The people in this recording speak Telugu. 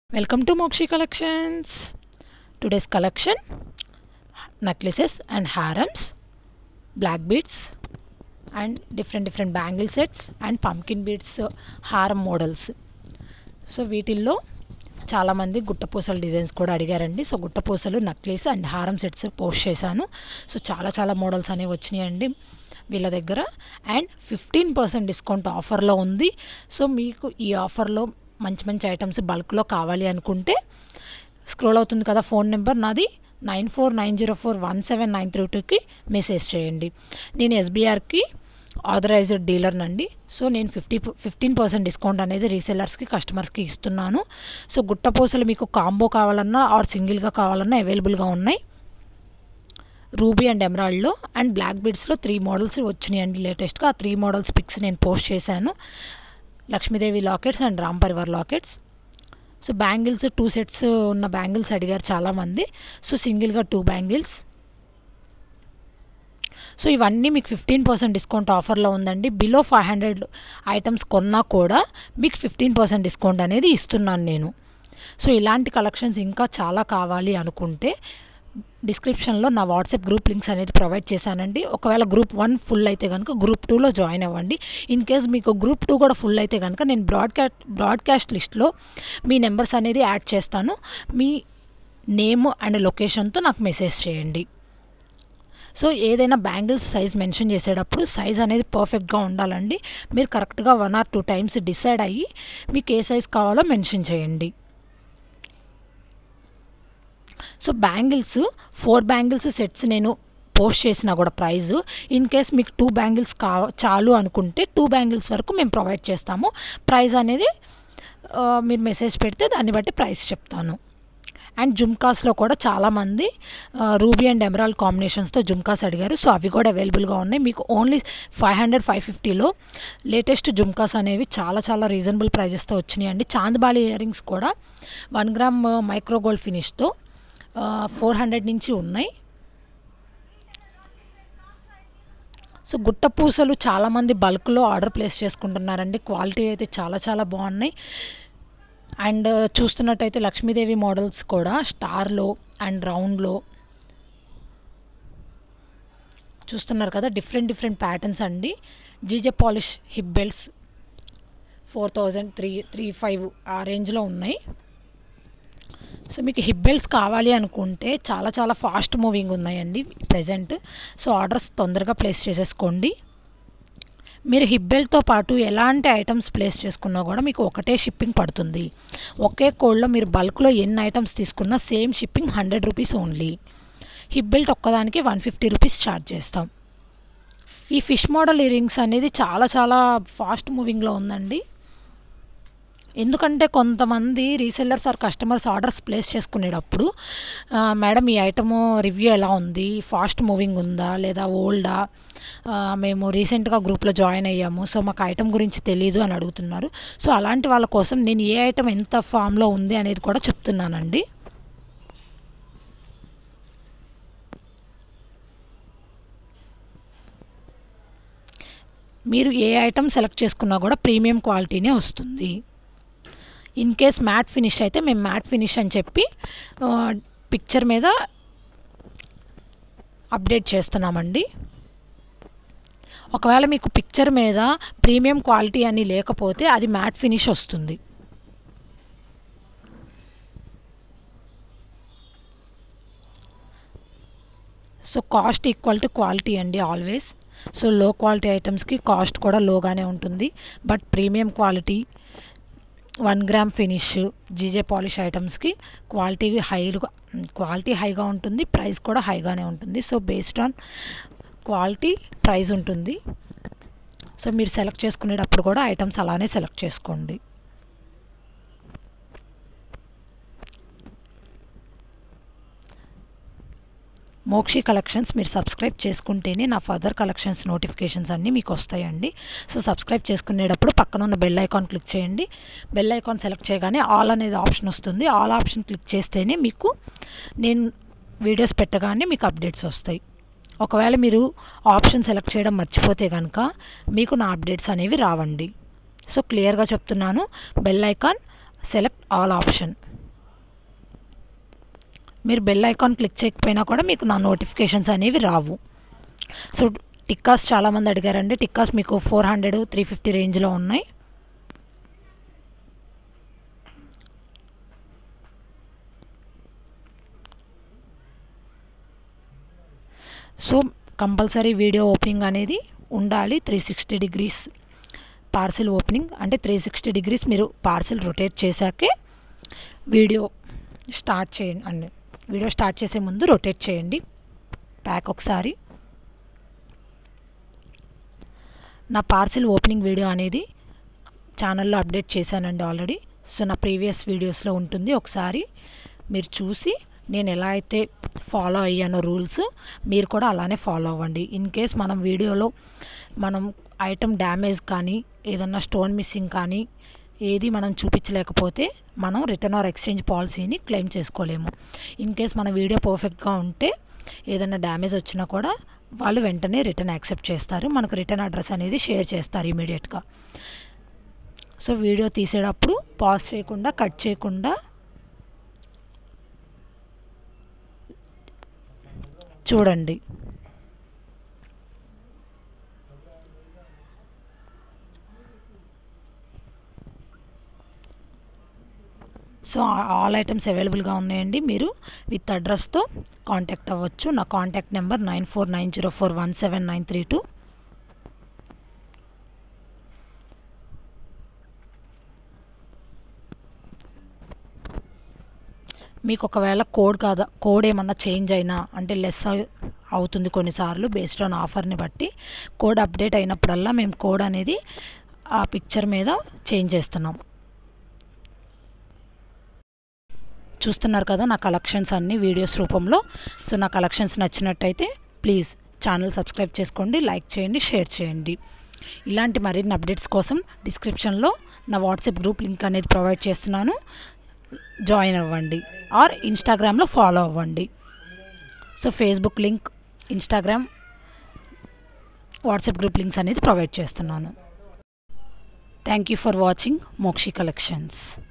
Welcome to Mokshi Collections. Today's collection necklaces and harems, black beads, and different different bangle sets and pumpkin beads uh, హారం మోడల్స్ సో వీటిల్లో చాలామంది గుట్టపూసల డిజైన్స్ కూడా అడిగారండి సో గుట్టపూసలు నక్లీస్ అండ్ హారం సెట్స్ పోస్ట్ చేశాను సో చాలా చాలా మోడల్స్ అనేవి వచ్చినాయండి వీళ్ళ దగ్గర అండ్ ఫిఫ్టీన్ పర్సెంట్ డిస్కౌంట్ ఆఫర్లో ఉంది సో మీకు ఈ ఆఫర్లో మంచి మంచి ఐటమ్స్ బల్క్లో కావాలి అనుకుంటే స్క్రోల్ అవుతుంది కదా ఫోన్ నెంబర్ నాది nine four nine zero four one seven nine three టూకి మెసేజ్ చేయండి నేను ఎస్బీఆర్కి ఆథరైజ్డ్ డీలర్ నండి సో నేను ఫిఫ్టీ ఫిఫ్టీన్ పర్సెంట్ డిస్కౌంట్ అనేది రీసెల్లర్స్కి కస్టమర్స్కి ఇస్తున్నాను సో గుట్టపూసలు మీకు కాంబో కావాలన్నా ఆర్ సింగిల్గా కావాలన్నా అవైలబుల్గా ఉన్నాయి రూబీ అండ్ ఎమరాల్డ్లో అండ్ బ్లాక్ బీడ్స్లో త్రీ మోడల్స్ వచ్చినాయండి లేటెస్ట్గా ఆ త్రీ మోడల్స్ పిక్స్ నేను పోస్ట్ చేశాను Lakshmidevi lockets and Ram Parivar lockets so bangles two sets ఉన్న బ్యాంగిల్స్ అడిగారు చాలామంది సో సింగిల్గా టూ బ్యాంగిల్స్ సో ఇవన్నీ మీకు ఫిఫ్టీన్ పర్సెంట్ డిస్కౌంట్ ఆఫర్లో ఉందండి బిలో ఫైవ్ హండ్రెడ్ ఐటమ్స్ కొన్నా కూడా మీకు ఫిఫ్టీన్ పర్సెంట్ డిస్కౌంట్ అనేది ఇస్తున్నాను నేను సో ఇలాంటి కలెక్షన్స్ ఇంకా చాలా కావాలి అనుకుంటే డిస్క్రిప్షన్లో నా వాట్సాప్ గ్రూప్ లింక్స్ అనేది ప్రొవైడ్ చేశానండి ఒకవేళ గ్రూప్ వన్ ఫుల్ అయితే కనుక గ్రూప్ టూలో జాయిన్ అవ్వండి ఇన్ కేస్ మీకు గ్రూప్ టూ కూడా ఫుల్ అయితే కనుక నేను బ్రాడ్కాస్ట్ బ్రాడ్కాస్ట్ లిస్ట్లో మీ నెంబర్స్ అనేది యాడ్ చేస్తాను మీ నేమ్ అండ్ లొకేషన్తో నాకు మెసేజ్ చేయండి సో ఏదైనా బ్యాంగిల్స్ సైజ్ మెన్షన్ చేసేటప్పుడు సైజ్ అనేది పర్ఫెక్ట్గా ఉండాలండి మీరు కరెక్ట్గా one or two times decide అయ్యి మీకు ఏ సైజ్ కావాలో మెన్షన్ చేయండి so bangles four bangles sets నేను పోస్ట్ చేసినా కూడా ప్రైస్ ఇన్ కేస్ మీకు టూ బ్యాంగిల్స్ కా చాలు అనుకుంటే టూ బ్యాంగిల్స్ వరకు మేము ప్రొవైడ్ చేస్తాము ప్రైస్ అనేది మీరు మెసేజ్ పెడితే దాన్ని బట్టి ప్రైస్ చెప్తాను అండ్ జుమ్కాస్లో కూడా చాలామంది రూబీ అండ్ ఎమరాల్ కాంబినేషన్స్తో జుమ్కాస్ అడిగారు సో అవి కూడా అవైలబుల్గా ఉన్నాయి మీకు ఓన్లీ ఫైవ్ హండ్రెడ్ ఫైవ్ ఫిఫ్టీలో లేటెస్ట్ జుమ్కాస్ అనేవి చాలా చాలా రీజనబుల్ ప్రైజెస్తో వచ్చినాయి అండి చాందబాలి ఇయర్ రింగ్స్ కూడా వన్ గ్రామ్ మైక్రో గోల్డ్ ఫినిష్తో ఫోర్ హండ్రెడ్ నుంచి ఉన్నాయి సో గుట్ట పూసలు చాలామంది బల్క్లో ఆర్డర్ ప్లేస్ చేసుకుంటున్నారండి క్వాలిటీ అయితే చాలా చాలా బాగున్నాయి అండ్ చూస్తున్నట్టయితే లక్ష్మీదేవి మోడల్స్ కూడా స్టార్లో అండ్ రౌండ్లో చూస్తున్నారు కదా డిఫరెంట్ డిఫరెంట్ ప్యాటర్న్స్ అండి GJ polish hip belts four thousand three three five ఆ రేంజ్లో ఉన్నాయి సో మీకు హిప్ బెల్ట్స్ కావాలి అనుకుంటే చాలా చాలా ఫాస్ట్ మూవింగ్ ఉన్నాయండి ప్రజెంట్ సో ఆర్డర్స్ తొందరగా ప్లేస్ చేసేసుకోండి మీరు హిప్ బెల్ట్తో పాటు ఎలాంటి ఐటమ్స్ ప్లేస్ చేసుకున్నా కూడా మీకు ఒకటే షిప్పింగ్ పడుతుంది ఒకే కోడ్లో మీరు బల్క్లో ఎన్ని ఐటమ్స్ తీసుకున్నా same shipping hundred rupees only hip belt ఒక్కదానికి వన్ ఫిఫ్టీ రూపీస్ ఛార్జ్ చేస్తాం ఈ ఫిష్ మోడల్ ఇయరింగ్స్ అనేది చాలా చాలా ఫాస్ట్ మూవింగ్లో ఉందండి ఎందుకంటే కొంతమంది resellers or customers orders place చేసుకునేటప్పుడు మేడం ఈ ఐటము రివ్యూ ఎలా ఉంది ఫాస్ట్ మూవింగ్ ఉందా లేదా ఓల్డా మేము రీసెంట్గా గ్రూప్లో జాయిన్ అయ్యాము సో మాకు ఐటమ్ గురించి తెలియదు అని అడుగుతున్నారు సో అలాంటి వాళ్ళ కోసం నేను ఏ ఐటమ్ ఎంత ఫామ్లో ఉంది అనేది కూడా చెప్తున్నానండి మీరు ఏ ఐటమ్ సెలెక్ట్ చేసుకున్నా కూడా ప్రీమియం క్వాలిటీనే వస్తుంది ఇన్ కేస్ మ్యాట్ ఫినిష్ అయితే మేము మ్యాట్ ఫినిష్ అని చెప్పి పిక్చర్ మీద అప్డేట్ చేస్తున్నామండి ఒకవేళ మీకు పిక్చర్ మీద ప్రీమియం క్వాలిటీ అని లేకపోతే అది మ్యాట్ ఫినిష్ వస్తుంది so cost equal to quality అండి ఆల్వేస్ సో లో క్వాలిటీ ఐటమ్స్కి కాస్ట్ కూడా లోగానే ఉంటుంది but premium quality one gram finish GJ polish ఐటమ్స్కి క్వాలిటీ హైగా క్వాలిటీ హైగా ఉంటుంది ప్రైస్ కూడా హైగానే ఉంటుంది so based on quality price ఉంటుంది సో మీరు సెలెక్ట్ చేసుకునేటప్పుడు కూడా ఐటమ్స్ అలానే సెలెక్ట్ చేసుకోండి మోక్షి కలెక్షన్స్ మీరు సబ్స్క్రైబ్ చేసుకుంటేనే నా ఫర్దర్ కలెక్షన్స్ నోటిఫికేషన్స్ అన్నీ మీకు వస్తాయండి సో సబ్స్క్రైబ్ చేసుకునేటప్పుడు పక్కన ఉన్న బెల్ ఐకాన్ క్లిక్ చేయండి బెల్ ఐకాన్ సెలెక్ట్ చేయగానే ఆల్ అనేది ఆప్షన్ వస్తుంది ఆల్ ఆప్షన్ క్లిక్ చేస్తేనే మీకు నేను వీడియోస్ పెట్టగానే మీకు అప్డేట్స్ వస్తాయి ఒకవేళ మీరు ఆప్షన్ సెలెక్ట్ చేయడం మర్చిపోతే కనుక మీకు నా అప్డేట్స్ అనేవి రావండి సో క్లియర్గా చెప్తున్నాను bell icon select all option మీరు బెల్ ఐకాన్ క్లిక్ చేయకపోయినా కూడా మీకు నా నోటిఫికేషన్స్ అనేవి రావు సో టిక్కాస్ చాలామంది అడిగారండి టిక్కాస్ మీకు ఫోర్ హండ్రెడ్ త్రీ ఫిఫ్టీ రేంజ్లో ఉన్నాయి సో కంపల్సరీ వీడియో ఓపెనింగ్ అనేది ఉండాలి three sixty degrees parcel opening అంటే త్రీ సిక్స్టీ డిగ్రీస్ మీరు పార్సిల్ రొటేట్ చేశాకే వీడియో స్టార్ట్ చేయండి అండి వీడియో స్టార్ట్ చేసే ముందు రొటేట్ చేయండి ప్యాక్ ఒకసారి నా పార్సిల్ ఓపెనింగ్ వీడియో అనేది ఛానల్లో అప్డేట్ చేశానండి ఆల్రెడీ సో నా ప్రీవియస్ వీడియోస్లో ఉంటుంది ఒకసారి మీరు చూసి నేను ఎలా అయితే ఫాలో అయ్యానో రూల్స్ మీరు కూడా అలానే ఫాలో అవ్వండి ఇన్ కేస్ మనం వీడియోలో మనం ఐటమ్ డ్యామేజ్ కానీ ఏదన్నా స్టోన్ మిస్సింగ్ కానీ ఏది మనం చూపించలేకపోతే మనం రిటర్న్ ఆర్ ఎక్స్చేంజ్ పాలసీని క్లెయిమ్ చేసుకోలేము ఇన్ కేస్ మన వీడియో పర్ఫెక్ట్గా ఉంటే ఏదైనా డ్యామేజ్ వచ్చినా కూడా వాళ్ళు వెంటనే రిటర్న్ యాక్సెప్ట్ చేస్తారు మనకు రిటర్న్ అడ్రస్ అనేది షేర్ చేస్తారు ఇమీడియట్గా సో వీడియో తీసేటప్పుడు పాజ్ చేయకుండా కట్ చేయకుండా చూడండి సో ఆల్ ఐటమ్స్ అవైలబుల్గా ఉన్నాయండి మీరు విత్ అడ్రస్తో కాంటాక్ట్ అవ్వచ్చు నా contact number nine four nine zero four one seven nine three two మీకు ఒకవేళ కోడ్ కాదా కోడ్ ఏమన్నా చేంజ్ అయినా అంటే లెస్ అవుతుంది కొన్నిసార్లు బేస్డ్ ఆన్ ఆఫర్ని బట్టి కోడ్ అప్డేట్ అయినప్పుడల్లా మేము కోడ్ అనేది ఆ పిక్చర్ మీద చేంజ్ చేస్తున్నాం చూస్తున్నారు కదా నా కలెక్షన్స్ అన్ని వీడియోస్ రూపంలో సో నా కలెక్షన్స్ నచ్చినట్టయితే ప్లీజ్ ఛానల్ సబ్స్క్రైబ్ చేసుకోండి లైక్ చేయండి షేర్ చేయండి ఇలాంటి మరిన్ని అప్డేట్స్ కోసం డిస్క్రిప్షన్లో నా వాట్సాప్ గ్రూప్ లింక్ అనేది ప్రొవైడ్ చేస్తున్నాను జాయిన్ అవ్వండి ఆర్ ఇన్స్టాగ్రామ్లో ఫాలో అవ్వండి so Facebook link Instagram WhatsApp group links అనేది ప్రొవైడ్ చేస్తున్నాను thank you for watching Mokshi collections